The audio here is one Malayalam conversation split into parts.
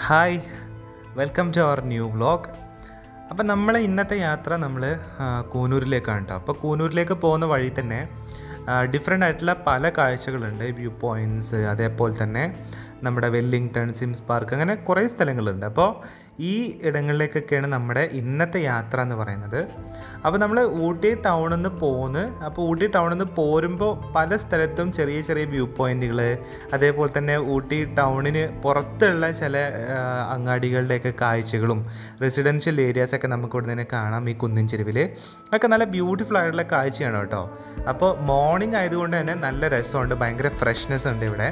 hi welcome to our new vlog അപ്പം നമ്മൾ ഇന്നത്തെ യാത്ര നമ്മൾ കൂനൂരിലേക്കാണ് കേട്ടോ അപ്പോൾ കൂനൂരിലേക്ക് പോകുന്ന വഴി തന്നെ ഡിഫറെൻ്റ് ആയിട്ടുള്ള പല കാഴ്ചകളുണ്ട് വ്യൂ പോയിൻറ്റ്സ് അതേപോലെ തന്നെ നമ്മുടെ വെല്ലിങ്ടൺ സിംസ് പാർക്ക് അങ്ങനെ കുറേ സ്ഥലങ്ങളുണ്ട് അപ്പോൾ ഈ ഇടങ്ങളിലേക്കൊക്കെയാണ് നമ്മുടെ ഇന്നത്തെ യാത്ര എന്ന് പറയുന്നത് അപ്പോൾ നമ്മൾ ഊട്ടി ടൗണിൽ നിന്ന് പോന്ന് അപ്പോൾ ഊട്ടി ടൗണിൽ നിന്ന് പോരുമ്പോൾ പല സ്ഥലത്തും ചെറിയ ചെറിയ വ്യൂ പോയിൻറ്റുകൾ അതേപോലെ തന്നെ ഊട്ടി ടൗണിന് പുറത്തുള്ള ചില ആ, അങ്ങാടികളുടെയൊക്കെ കാഴ്ചകളും റെസിഡൻഷ്യൽ ഏരിയാസൊക്കെ നമുക്ക് ഇവിടെ നിന്ന് കാണാം ഈ കുന്നിൻ ചെരുവിൽ ഒക്കെ നല്ല ബ്യൂട്ടിഫുൾ ആയിട്ടുള്ള കാഴ്ചയാണ് കേട്ടോ അപ്പോൾ മോർണിംഗ് ആയതുകൊണ്ട് തന്നെ നല്ല രസമുണ്ട് ഭയങ്കര ഫ്രഷ്നെസ് ഉണ്ട് ഇവിടെ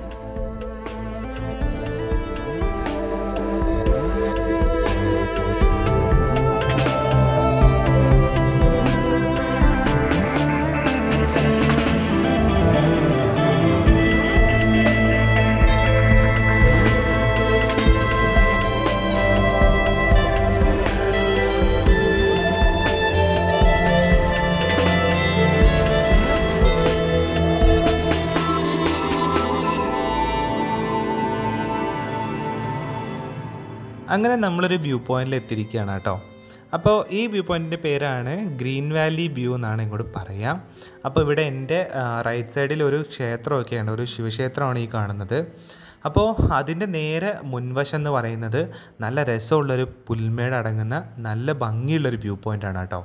അങ്ങനെ നമ്മളൊരു വ്യൂ പോയിന്റിൽ എത്തിയിരിക്കുകയാണ് കേട്ടോ അപ്പോൾ ഈ വ്യൂ പോയിന്റിൻ്റെ പേരാണ് ഗ്രീൻ വാലി വ്യൂ എന്നാണ് ഇങ്ങോട്ട് പറയാം അപ്പോൾ ഇവിടെ എൻ്റെ റൈറ്റ് സൈഡിൽ ഒരു ക്ഷേത്രമൊക്കെയാണ് ഒരു ശിവക്ഷേത്രമാണ് ഈ കാണുന്നത് അപ്പോൾ അതിൻ്റെ നേരെ മുൻവശം എന്ന് പറയുന്നത് നല്ല രസമുള്ളൊരു പുൽമേട് അടങ്ങുന്ന നല്ല ഭംഗിയുള്ളൊരു വ്യൂ പോയിൻ്റാണ് കേട്ടോ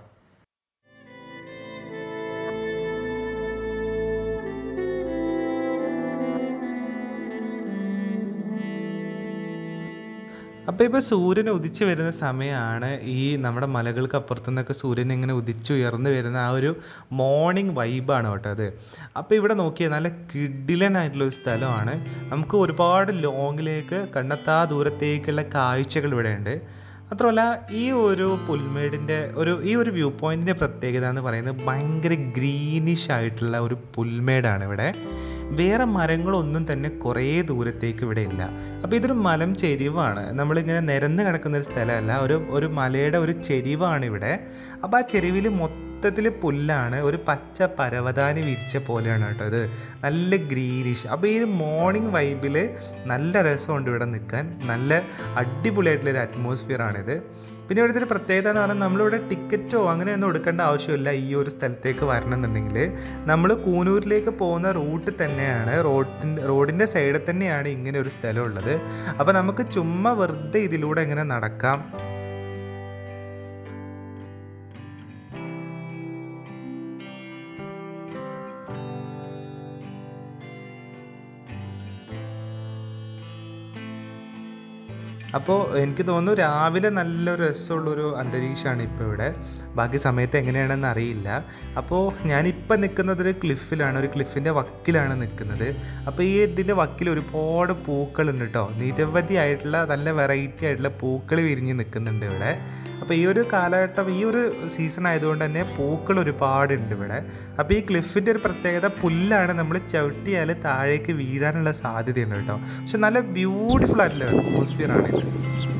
അപ്പോൾ ഇപ്പോൾ സൂര്യൻ ഉദിച്ചു വരുന്ന സമയമാണ് ഈ നമ്മുടെ മലകൾക്ക് അപ്പുറത്തു നിന്നൊക്കെ സൂര്യൻ ഇങ്ങനെ ഉദിച്ചുയർന്നു വരുന്ന ആ ഒരു മോർണിംഗ് വൈബാണ് കേട്ടോ അത് അപ്പോൾ ഇവിടെ നോക്കിയാൽ നല്ല കിഡിലനായിട്ടുള്ള ഒരു സ്ഥലമാണ് നമുക്ക് ഒരുപാട് ലോങ്ങിലേക്ക് കണ്ടെത്താ ദൂരത്തേക്കുള്ള കാഴ്ചകൾ ഇവിടെ ഉണ്ട് മാത്രമല്ല ഈ ഒരു പുൽമേടിൻ്റെ ഒരു ഈ ഒരു വ്യൂ പോയിൻറ്റിൻ്റെ പ്രത്യേകത എന്ന് പറയുന്നത് ഭയങ്കര ഗ്രീനിഷ് ആയിട്ടുള്ള ഒരു പുൽമേടാണ് ഇവിടെ വേറെ മരങ്ങളൊന്നും തന്നെ കുറേ ദൂരത്തേക്ക് ഇവിടെ ഇല്ല അപ്പോൾ ഇതൊരു മലം ചെരിവാണ് നമ്മളിങ്ങനെ നിരന്ന് കിടക്കുന്ന ഒരു സ്ഥലമല്ല ഒരു ഒരു മലയുടെ ഒരു ചെരിവാണ് ഇവിടെ അപ്പോൾ ആ ചെരിവിൽ മൊത്തത്തിൽ പുല്ലാണ് ഒരു പച്ച പരവതാനി വിരിച്ച പോലെയാണ് കേട്ടോ ഇത് നല്ല ഗ്രീനിഷ് അപ്പോൾ ഈ മോർണിംഗ് വൈബിൽ നല്ല രസമുണ്ട് ഇവിടെ നിൽക്കാൻ നല്ല അടിപൊളിയായിട്ടുള്ളൊരു അറ്റ്മോസ്ഫിയറാണിത് പിന്നെ ഇവിടുത്തെ ഒരു പ്രത്യേകത എന്ന് പറഞ്ഞാൽ നമ്മളിവിടെ ടിക്കറ്റോ അങ്ങനെയൊന്നും എടുക്കേണ്ട ആവശ്യമില്ല ഈ ഒരു സ്ഥലത്തേക്ക് വരണമെന്നുണ്ടെങ്കിൽ നമ്മൾ കൂനൂരിലേക്ക് പോകുന്ന റൂട്ട് തന്നെയാണ് റോഡിൻ്റെ റോഡിൻ്റെ സൈഡിൽ തന്നെയാണ് ഇങ്ങനെ ഒരു സ്ഥലം ഉള്ളത് അപ്പോൾ നമുക്ക് ചുമ്മാ വെറുതെ ഇതിലൂടെ ഇങ്ങനെ നടക്കാം അപ്പോൾ എനിക്ക് തോന്നുന്നു രാവിലെ നല്ലൊരു രസമുള്ളൊരു അന്തരീക്ഷമാണ് ഇപ്പോൾ ഇവിടെ ബാക്കി സമയത്ത് എങ്ങനെയാണെന്ന് അറിയില്ല അപ്പോൾ ഞാനിപ്പോൾ നിൽക്കുന്നത് ഒരു ക്ലിഫിലാണ് ഒരു ക്ലിഫിൻ്റെ വക്കിലാണ് നിൽക്കുന്നത് അപ്പോൾ ഈ ഇതിൻ്റെ വക്കിൽ ഒരുപാട് പൂക്കളുണ്ട് കേട്ടോ നിരവധി ആയിട്ടുള്ള നല്ല വെറൈറ്റി ആയിട്ടുള്ള പൂക്കൾ വിരിഞ്ഞ് നിൽക്കുന്നുണ്ട് ഇവിടെ അപ്പോൾ ഈ ഒരു കാലഘട്ടം ഈ ഒരു സീസൺ ആയതുകൊണ്ട് തന്നെ പൂക്കൾ ഒരുപാടുണ്ട് ഇവിടെ അപ്പോൾ ഈ ക്ലിഫിൻ്റെ ഒരു പ്രത്യേകത പുല്ലാണ് നമ്മൾ ചവിട്ടിയാൽ താഴേക്ക് വീഴാനുള്ള സാധ്യതയുണ്ട് കേട്ടോ പക്ഷെ നല്ല ബ്യൂട്ടിഫുൾ ആയിട്ടുള്ള അറ്റ്മോസ്ഫിയർ ആണ് ഇത്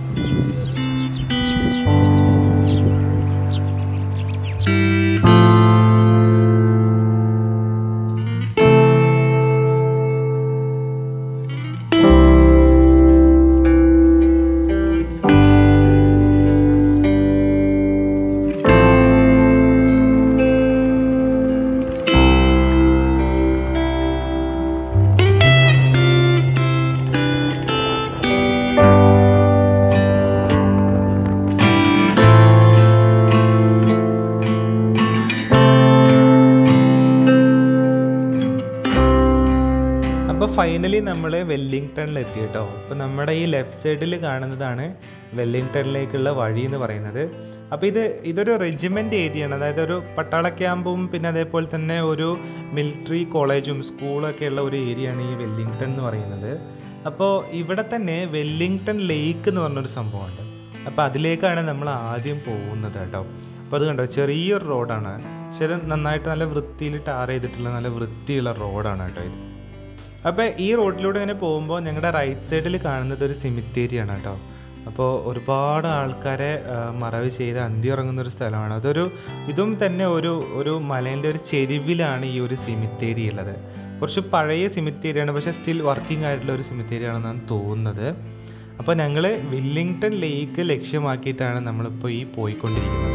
അപ്പോൾ ഫൈനലി നമ്മൾ വെല്ലിങ്ടണിൽ എത്തി കേട്ടോ അപ്പോൾ നമ്മുടെ ഈ ലെഫ്റ്റ് സൈഡിൽ കാണുന്നതാണ് വെല്ലിങ്ടണിലേക്കുള്ള വഴി എന്ന് പറയുന്നത് അപ്പോൾ ഇത് ഇതൊരു റെജിമെൻ്റ് ഏരിയയാണ് അതായത് ഒരു പട്ടാള ക്യാമ്പും പിന്നെ അതേപോലെ തന്നെ ഒരു മിലിറ്ററി കോളേജും സ്കൂളൊക്കെ ഉള്ള ഒരു ഏരിയയാണ് ഈ വെല്ലിങ്ടൺ എന്ന് പറയുന്നത് അപ്പോൾ ഇവിടെ തന്നെ വെല്ലിങ്ടൺ ലേക്ക് എന്ന് പറഞ്ഞൊരു സംഭവമുണ്ട് അപ്പോൾ അതിലേക്കാണ് നമ്മൾ ആദ്യം പോകുന്നത് കേട്ടോ അപ്പോൾ അത് കണ്ടോ ചെറിയൊരു റോഡാണ് പക്ഷെ ഇത് നന്നായിട്ട് നല്ല വൃത്തിയിൽ ടാർ ചെയ്തിട്ടുള്ള നല്ല വൃത്തിയുള്ള റോഡാണ് കേട്ടോ ഇത് അപ്പോൾ ഈ റോഡിലൂടെ ഇങ്ങനെ പോകുമ്പോൾ ഞങ്ങളുടെ റൈറ്റ് സൈഡിൽ കാണുന്നത് ഒരു സിമിത്തേരിയാണ് കേട്ടോ അപ്പോൾ ഒരുപാട് ആൾക്കാരെ ആ, മറവ് ചെയ്ത് അന്തി ഇറങ്ങുന്ന ഒരു സ്ഥലമാണ് അതൊരു ഇതും തന്നെ ഒരു ഒരു മലേൻ്റെ ഒരു ചെരുവിലാണ് ഈ ഒരു സിമിത്തേരി ഉള്ളത് കുറച്ച് പഴയ സിമിത്തേരിയാണ് പക്ഷേ സ്റ്റിൽ വർക്കിംഗ് ആയിട്ടുള്ള ഒരു സിമിത്തേരിയാണെന്നാണ് തോന്നുന്നത് അപ്പോൾ ഞങ്ങൾ വില്ലിങ്ടൺ ലേക്ക് ലക്ഷ്യമാക്കിയിട്ടാണ് നമ്മളിപ്പോൾ ഈ പോയിക്കൊണ്ടിരിക്കുന്നത്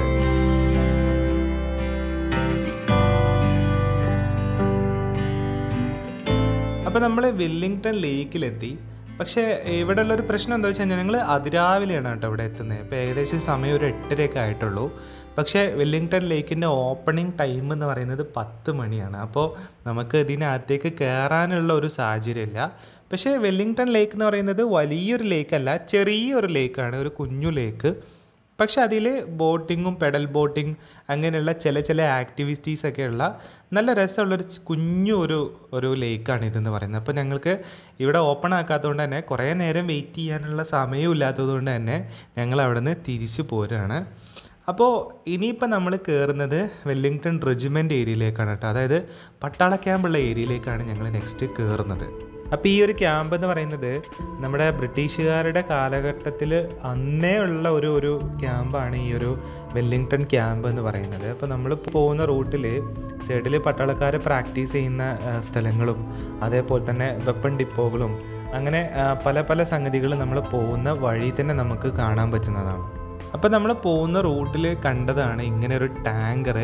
അപ്പോൾ നമ്മൾ വില്ലിങ്ടൺ ലേക്കിലെത്തി പക്ഷേ ഇവിടെ ഉള്ളൊരു പ്രശ്നം എന്താ വെച്ച് കഴിഞ്ഞാൽ ഞങ്ങൾ അതിരാവിലെയാണ് കേട്ടോ ഇവിടെ എത്തുന്നത് ഇപ്പോൾ ഏകദേശം സമയം ഒരു എട്ടരയൊക്കെ ആയിട്ടുള്ളൂ പക്ഷേ വെല്ലിങ്ടൺ ലേക്കിൻ്റെ ഓപ്പണിംഗ് ടൈം എന്ന് പറയുന്നത് പത്ത് മണിയാണ് അപ്പോൾ നമുക്ക് ഇതിനകത്തേക്ക് കയറാനുള്ള ഒരു സാഹചര്യമില്ല പക്ഷേ വെല്ലിങ്ടൺ ലേക്ക് എന്ന് പറയുന്നത് വലിയൊരു ലേക്കല്ല ചെറിയൊരു ലേക്കാണ് ഒരു കുഞ്ഞു ലേക്ക് പക്ഷെ അതിൽ ബോട്ടിങ്ങും പെഡൽ ബോട്ടിങ് അങ്ങനെയുള്ള ചില ചില ആക്ടിവിറ്റീസ് ഒക്കെ ഉള്ള നല്ല രസമുള്ളൊരു ച് കുഞ്ഞു ഒരു ഒരു ലേക്കാണ് ഇതെന്ന് പറയുന്നത് അപ്പോൾ ഞങ്ങൾക്ക് ഇവിടെ ഓപ്പൺ ആക്കാത്തതുകൊണ്ട് തന്നെ കുറേ നേരം വെയിറ്റ് ചെയ്യാനുള്ള സമയവും ഇല്ലാത്തതുകൊണ്ട് തന്നെ ഞങ്ങൾ അവിടെ നിന്ന് തിരിച്ചു പോരുകയാണ് അപ്പോൾ ഇനിയിപ്പോൾ നമ്മൾ കയറുന്നത് വെല്ലിങ്ടൺ റെജിമെൻ്റ് ഏരിയയിലേക്കാണ് കേട്ടോ അതായത് പട്ടാള ക്യാമ്പുള്ള ഏരിയയിലേക്കാണ് ഞങ്ങൾ നെക്സ്റ്റ് കയറുന്നത് അപ്പോൾ ഈ ഒരു ക്യാമ്പ് എന്ന് പറയുന്നത് നമ്മുടെ ബ്രിട്ടീഷുകാരുടെ കാലഘട്ടത്തിൽ അന്നേ ഉള്ള ഒരു ഒരു ക്യാമ്പാണ് ഈ ഒരു വെല്ലിങ്ടൺ ക്യാമ്പ് എന്ന് പറയുന്നത് അപ്പോൾ നമ്മൾ പോകുന്ന റൂട്ടിൽ സൈഡിൽ പട്ടാളക്കാരെ പ്രാക്ടീസ് ചെയ്യുന്ന ആ, സ്ഥലങ്ങളും അതേപോലെ തന്നെ വെപ്പൺ ഡിപ്പോകളും അങ്ങനെ ആ, പല പല സംഗതികൾ നമ്മൾ പോകുന്ന വഴി തന്നെ നമുക്ക് കാണാൻ പറ്റുന്നതാണ് അപ്പോൾ നമ്മൾ പോകുന്ന റൂട്ടിൽ കണ്ടതാണ് ഇങ്ങനെ ഒരു ടാങ്കർ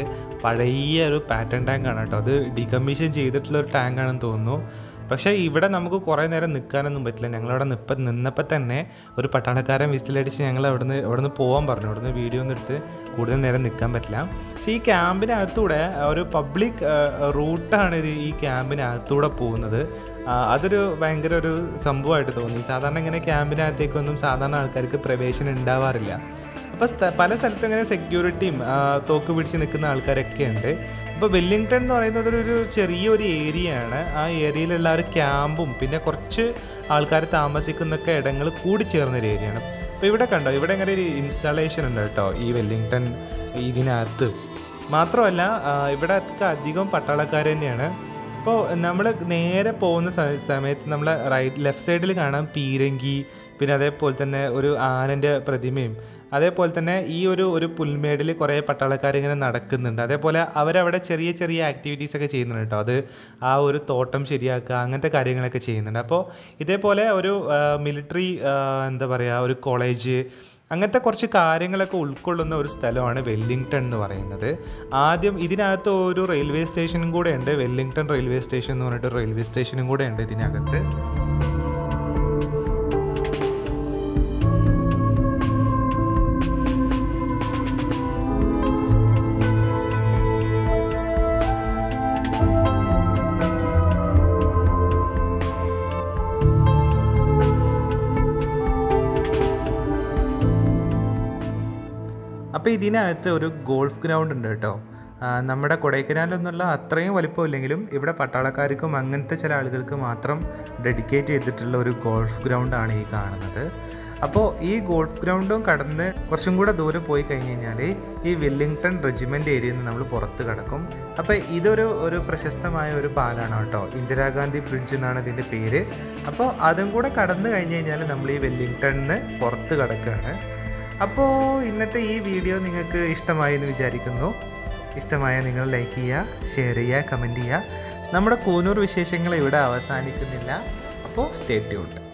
പഴയ ഒരു പാറ്റേൺ ടാങ്കാണ് കേട്ടോ അത് ഡികമ്മീഷൻ ചെയ്തിട്ടുള്ള ഒരു ടാങ്കാണെന്ന് തോന്നുന്നു പക്ഷേ ഇവിടെ നമുക്ക് കുറേ നേരം നിൽക്കാനൊന്നും പറ്റില്ല ഞങ്ങളവിടെ നിപ്പ നിന്നപ്പോൾ തന്നെ ഒരു പട്ടാളക്കാരൻ വിസിലടിച്ച് ഞങ്ങൾ അവിടുന്ന് അവിടുന്ന് പോകാൻ പറഞ്ഞു അവിടുന്ന് വീഡിയോ ഒന്നും എടുത്ത് കൂടുതൽ നേരം നിൽക്കാൻ പറ്റില്ല പക്ഷേ ഈ ക്യാമ്പിനകത്തൂടെ ഒരു പബ്ലിക് റൂട്ടാണ് ഇത് ഈ ക്യാമ്പിനകത്തൂടെ പോകുന്നത് ആ, അതൊരു ഭയങ്കര ഒരു സംഭവമായിട്ട് തോന്നി സാധാരണ ഇങ്ങനെ ക്യാമ്പിനകത്തേക്കൊന്നും സാധാരണ ആൾക്കാർക്ക് പ്രവേശനം ഉണ്ടാവാറില്ല അപ്പോൾ സ്ഥ- പല സ്ഥലത്തും ഇങ്ങനെ സെക്യൂരിറ്റിയും ആ, തോക്ക് പിടിച്ച് നിൽക്കുന്ന ആൾക്കാരൊക്കെ ഉണ്ട് ഇപ്പോൾ വെല്ലിങ്ടൺ എന്ന് പറയുന്നത് ഒരു ചെറിയൊരു ഏരിയയാണ് ആ ഏരിയയിലുള്ള ഒരു ക്യാമ്പും പിന്നെ കുറച്ച് ആൾക്കാർ താമസിക്കുന്നൊക്കെ ഇടങ്ങൾ കൂടിച്ചേർന്നൊരു ഏരിയയാണ് അപ്പോൾ ഇവിടെ കണ്ടോ ഇവിടെ ഇങ്ങനെ ഒരു ഇൻസ്റ്റാളേഷൻ ഉണ്ട് കേട്ടോ ഈ വെല്ലിങ്ടൺ ഇതിനകത്ത് മാത്രമല്ല ആ, ഇവിടെ ഒക്കെ അധികം പട്ടാളക്കാർ തന്നെയാണ് അപ്പോൾ നമ്മൾ നേരെ പോകുന്ന സ- സമയത്ത് നമ്മൾ റൈറ്റ് ലെഫ്റ്റ് സൈഡിൽ കാണാം പീരങ്കി പിന്നെ അതേപോലെ തന്നെ ഒരു ആനൻ്റെ പ്രതിമയും അതേപോലെ തന്നെ ഈ ഒരു ഒരു പുൽമേടിൽ കുറേ പട്ടാളക്കാർ ഇങ്ങനെ നടക്കുന്നുണ്ട് അതേപോലെ അവരവിടെ ചെറിയ ചെറിയ ആക്ടിവിറ്റീസ് ഒക്കെ ചെയ്യുന്നുണ്ട് കേട്ടോ അത് ആ ഒരു തോട്ടം ശരിയാക്കുക അങ്ങനത്തെ കാര്യങ്ങളൊക്കെ ചെയ്യുന്നുണ്ട് അപ്പോൾ ഇതേപോലെ ഒരു മിലിറ്ററി എന്താ പറയുക ഒരു കോളേജ് അങ്ങനത്തെ കുറച്ച് കാര്യങ്ങളൊക്കെ ഉൾക്കൊള്ളുന്ന ഒരു സ്ഥലമാണ് വെല്ലിങ്ടൺ എന്ന് പറയുന്നത് ആദ്യം ഇതിനകത്ത് ഒരു റെയിൽവേ സ്റ്റേഷനും കൂടെ ഉണ്ട് വെല്ലിങ്ടൺ റെയിൽവേ സ്റ്റേഷൻ എന്ന് പറഞ്ഞിട്ട് റെയിൽവേ സ്റ്റേഷനും കൂടെ ഉണ്ട് ഇതിനകത്ത് അപ്പോൾ ഇതിനകത്ത് ഒരു ഗോൾഫ് ഗ്രൗണ്ട് ഉണ്ട് കേട്ടോ ആ, നമ്മുടെ കൊടൈക്കനാലൊന്നുള്ള അത്രയും വലിപ്പമില്ലെങ്കിലും ഇവിടെ പട്ടാളക്കാർക്കും അങ്ങനത്തെ ചില ആളുകൾക്ക് മാത്രം ഡെഡിക്കേറ്റ് ചെയ്തിട്ടുള്ള ഒരു ഗോൾഫ് ഗ്രൗണ്ടാണ് ഈ കാണുന്നത് അപ്പോൾ ഈ ഗോൾഫ് ഗ്രൗണ്ടും കടന്ന് കുറച്ചും കൂടെ ദൂരെ പോയി കഴിഞ്ഞ് കഴിഞ്ഞാൽ ഈ വെല്ലിങ്ടൺ റെജിമെൻ്റ് ഏരിയയിൽ നിന്ന് നമ്മൾ പുറത്ത് കിടക്കും അപ്പോൾ ഇതൊരു ഒരു പ്രശസ്തമായ ഒരു പാലാണ് കേട്ടോ ഇന്ദിരാഗാന്ധി ബ്രിഡ്ജ് എന്നാണ് ഇതിൻ്റെ പേര് അപ്പോൾ അതും കൂടെ കടന്നു കഴിഞ്ഞ് കഴിഞ്ഞാൽ നമ്മൾ ഈ വെല്ലിങ്ടണിന് പുറത്ത് കിടക്കുകയാണ് അപ്പോൾ ഇന്നത്തെ ഈ വീഡിയോ നിങ്ങൾക്ക് ഇഷ്ടമായി എന്ന് വിചാരിക്കുന്നു ഇഷ്ടമായ നിങ്ങൾ ലൈക്ക് ചെയ്യുക ഷെയർ ചെയ്യുക കമൻറ്റ് ചെയ്യുക നമ്മുടെ കൂനൂർ വിശേഷങ്ങൾ ഇവിടെ അവസാനിക്കുന്നില്ല അപ്പോൾ സ്റ്റേ ട്യൂൺഡ്